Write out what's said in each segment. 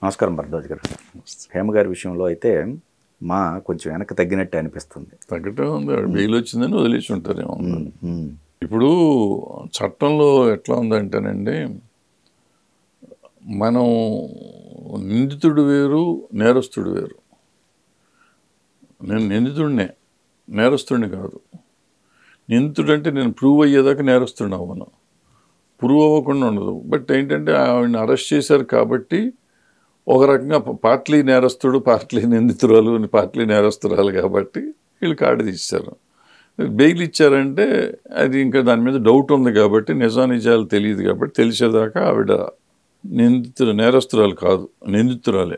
నమస్కారం భరద్వాజ్ గారు హేమ గారి విషయంలో అయితే మా కొంచెం వెనక తగ్గినట్టే అనిపిస్తుంది తగ్గటం ఉంది బెయిల్ వచ్చిందని వదిలేసి ఉంటారేమో ఉమ్, ఇప్పుడు చట్టంలో ఎట్లా ఉందంటేనండి మనం నిందితుడు వేరు నేరస్తుడు వేరు నేను నిందితుడినే నేరస్తుడిని కాదు నిందితుడు అంటే నేను ప్రూవ్ అయ్యేదాకా నేరస్తుడిని అవ్వను ప్రూవ్ అవ్వకుండా ఉండదు బట్ ఏంటంటే ఆవిడని అరెస్ట్ చేశారు కాబట్టి ఒక రకంగా పార్ట్లీ నేరస్తుడు పార్ట్లీ నిందితురాలు పార్ట్లీ నేరస్తురాలు కాబట్టి వీళ్ళు కార్డు తీశారు బెయిల్ ఇచ్చారంటే అది ఇంకా దాని మీద డౌట్ ఉంది కాబట్టి నిజానిజాలు తెలియదు కాబట్టి తెలిసేదాకా ఆవిడ నిందితుడు నేరస్తురాలు కాదు నిందితురాలే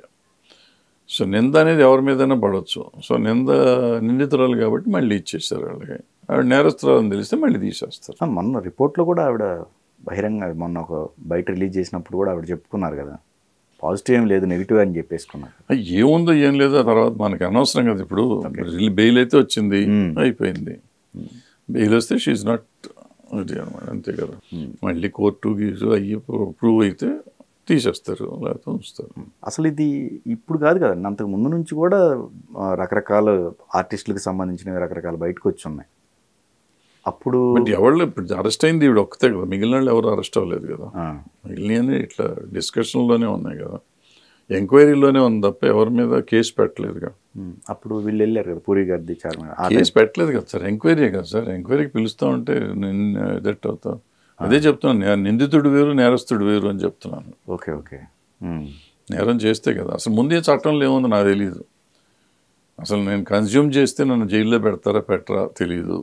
సో నింద అనేది ఎవరి మీదైనా పడవచ్చు సో నింద నిందితురాలు కాబట్టి మళ్ళీ ఇచ్చేస్తారు వాళ్ళకి ఆవిడ నేరస్తురాలని తెలిస్తే మళ్ళీ తీసేస్తారు ఆ, మొన్న రిపోర్ట్లో కూడా ఆవిడ బహిరంగ మొన్న ఒక బయట రిలీజ్ చేసినప్పుడు కూడా ఆవిడ చెప్పుకున్నారు కదా పాజిటివ్ ఏం లేదు నెగిటివ్ అని చెప్పేసుకున్నారు ఆ, ఏముందో ఏం లేదో ఆ తర్వాత మనకి అనవసరం కదా ఇప్పుడు బెయిల్ అయితే వచ్చింది Hmm. అయిపోయింది బెయిల్ వస్తే షీఈ్ నాట్ అది అనమాట అంతే కదా మళ్ళీ కోర్టు గీసు అయ్యి ప్రూవ్ అయితే తీసేస్తారు లేకపోతే ఉంచుతారు అసలు ఇది ఇప్పుడు కాదు కదా అంతకు ముందు నుంచి కూడా ఆ, రకరకాల ఆర్టిస్టులకు సంబంధించినవి రకరకాల బయటకు వచ్చి ఉన్నాయి అప్పుడు బట్ ఎవరు ఇప్పుడు అరెస్ట్ అయింది ఇవిడ ఒక్కతే కదా మిగిలిన వాళ్ళు ఎవరు అరెస్ట్ అవ్వలేదు కదా ఆ, మిగిలిన ఇట్లా డిస్కషన్లోనే ఉన్నాయి కదా ఎంక్వైరీలోనే ఉంది తప్ప ఎవరి మీద కేసు పెట్టలేదుగా ఉమ్, అప్పుడు వీళ్ళు వెళ్ళారు కదా పూరి గారిది చార్మినార్ ఆ కేసు పెట్టలేదు కదా సార్ ఎంక్వైరీ కదా సార్ ఎంక్వైరీకి పిలుస్తూ ఉంటే నేను ఎదట్ అవుతావు అదే చెప్తున్నాను నేను నిందితుడు వేరు నేరస్తుడు వేరు అని చెప్తున్నాను ఓకే ఓకే ఉమ్, నేరం చేస్తే కదా అసలు ముందే చట్టంలో ఏముందో నాకు తెలియదు అసలు నేను కన్జ్యూమ్ చేస్తే నన్ను జైల్లో పెడతారా పెట్టరా తెలియదు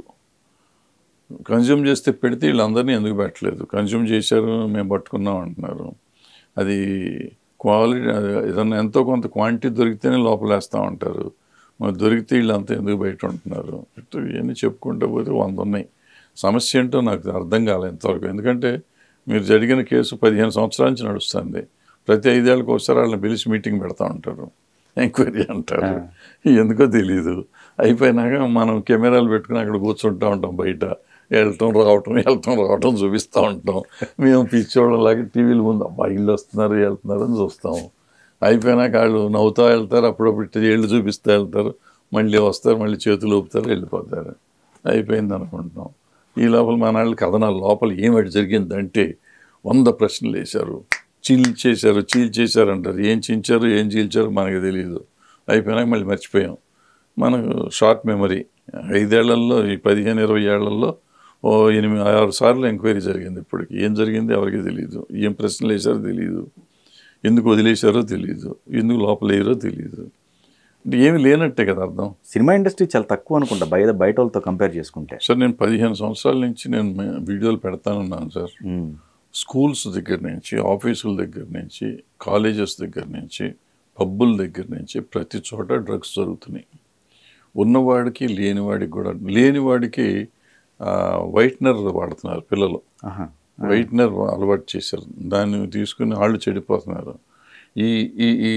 కన్జ్యూమ్ చేస్తే పెడితే వీళ్ళందరినీ ఎందుకు పెట్టలేదు కన్జ్యూమ్ చేశారు మేము పట్టుకున్నాం అంటున్నారు అది క్వాలిటీ ఏదన్నా ఎంతో కొంత క్వాంటిటీ దొరికితేనే లోపలేస్తూ ఉంటారు మరి దొరికితే వీళ్ళంతా ఎందుకు బయట ఉంటున్నారు ఇట్లా ఇవన్నీ చెప్పుకుంటూ పోతే వంద ఉన్నాయి సమస్య ఏంటో నాకు అర్థం కాలేదు ఇంతవరకు ఎందుకంటే మీరు జరిగిన కేసు పదిహేను సంవత్సరాల నుంచి నడుస్తుంది ప్రతి ఐదేళ్ళకి ఒకసారి వాళ్ళని పిలిచి మీటింగ్ పెడతా ఉంటారు ఎంక్వైరీ అంటారు ఎందుకో తెలియదు అయిపోయినాక మనం కెమెరాలు పెట్టుకుని అక్కడ కూర్చుంటూ ఉంటాం బయట వెళ్ళటం రావటం వెళ్ళటం రావటం చూపిస్తూ ఉంటాం మేము పిచ్చోళ్ళలాగా టీవీల ముందు అబ్బా ఇల్లు వస్తున్నారు వెళ్తున్నారు అని చూస్తాం అయిపోయినాక వాళ్ళు నవ్వుతూ వెళ్తారు అప్పుడప్పుడు ఇట్లా ఏళ్ళు చూపిస్తూ వెళ్తారు మళ్ళీ వస్తారు మళ్ళీ చేతులు ఊపుతారు వెళ్ళిపోతారు అయిపోయింది అనుకుంటున్నాం ఈ లోపల మన వాళ్ళు కథనాలు లోపల ఏమిటి జరిగిందంటే వంద ప్రశ్నలు వేశారు చీల్ చేశారు చీల్ చేశారు అంటారు ఏం చించారు ఏం చీల్చారు మనకు తెలియదు అయిపోయినాక మళ్ళీ మర్చిపోయాం మనకు షార్ట్ మెమరీ ఐదేళ్లలో ఈ పదిహేను ఇరవై ఏళ్లలో ఓ ఎనిమిది ఆరు సార్లు ఎంక్వైరీ జరిగింది ఇప్పటికి ఏం జరిగింది ఎవరికి తెలియదు ఏం ప్రశ్నలు వేశారో తెలియదు ఎందుకు వదిలేశారో తెలియదు ఎందుకు లోపల వేయరో తెలియదు అంటే ఏమి లేనట్టే కదా అర్థం సినిమా ఇండస్ట్రీ చాలా తక్కువ అనుకుంటా బయట బయట వాళ్ళతో కంపేర్ చేసుకుంటే సార్ నేను పదిహేను సంవత్సరాల నుంచి నేను మే- వీడియోలు పెడతానున్నాను సార్ ఉమ్, స్కూల్స్ దగ్గర నుంచి ఆఫీసుల దగ్గర నుంచి కాలేజెస్ దగ్గర నుంచి పబ్బుల దగ్గర నుంచి ప్రతి చోట డ్రగ్స్ జరుగుతున్నాయి ఉన్నవాడికి లేనివాడికి కూడా లేనివాడికి ఆ, వైట్నర్ వాడుతున్నారు పిల్లలు ఆహా, వైట్నర్ అలవాటు చేశారు దాన్ని తీసుకుని వాళ్ళు చెడిపోతున్నారు ఈ ఈ ఈ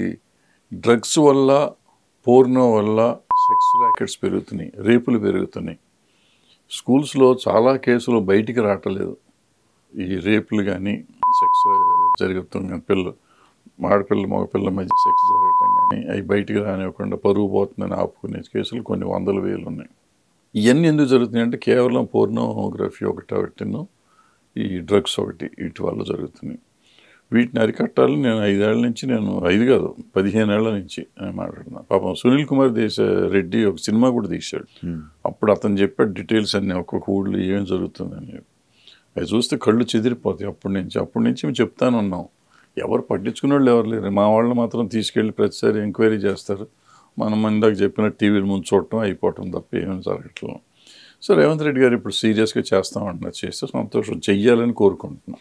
డ్రగ్స్ వల్ల పోర్నో వల్ల సెక్స్ ర్యాకెట్స్ పెరుగుతున్నాయి రేపులు పెరుగుతున్నాయి స్కూల్స్లో చాలా కేసులు బయటికి రావట్లేదు ఈ రేపులు కానీ సెక్స్ జరుగుతుంది కానీ పిల్లలు ఆడపిల్ల మగపిల్ల మధ్య సెక్స్ జరగటం కానీ అవి బయటికి రానివ్వకుండా పరుగు పోతుందని ఆపుకునే కేసులు కొన్ని వందల వేలు ఉన్నాయి ఇవన్నీ ఎందుకు జరుగుతున్నాయి అంటే కేవలం పోర్నోగ్రఫీ ఒకటి ఒకటిను ఈ డ్రగ్స్ ఒకటి వీటి వల్ల జరుగుతున్నాయి వీటిని అరికట్టాలని నేను ఐదేళ్ల నుంచి నేను ఐదు కాదు పదిహేను ఏళ్ల నుంచి నేను మాట్లాడుతున్నాను పాపం సునీల్ కుమార్ దేశ రెడ్డి ఒక సినిమా కూడా తీశాడు ఉమ్, అప్పుడు అతను చెప్పాడు డీటెయిల్స్ అన్నీ ఒక్కొక్క ఊళ్ళో ఏం జరుగుతుందని చెప్పి అవి చూస్తే కళ్ళు చెదిరిపోతాయి అప్పటి నుంచి అప్పటి నుంచి మేము చెప్తాను ఉన్నాం ఎవరు పట్టించుకునే వాళ్ళు ఎవరు లేరు మా వాళ్ళు మాత్రం తీసుకెళ్ళి ప్రతిసారి ఎంక్వైరీ చేస్తారు మనం ఇందాక చెప్పిన టీవీల ముందు చూడటం అయిపోవటం తప్ప ఏమీ జరగట్లేదు సో రేవంత్ రెడ్డి గారు ఇప్పుడు సీరియస్గా చేస్తామంటున్నారు చేస్తే సంతోషం చెయ్యాలని కోరుకుంటున్నాం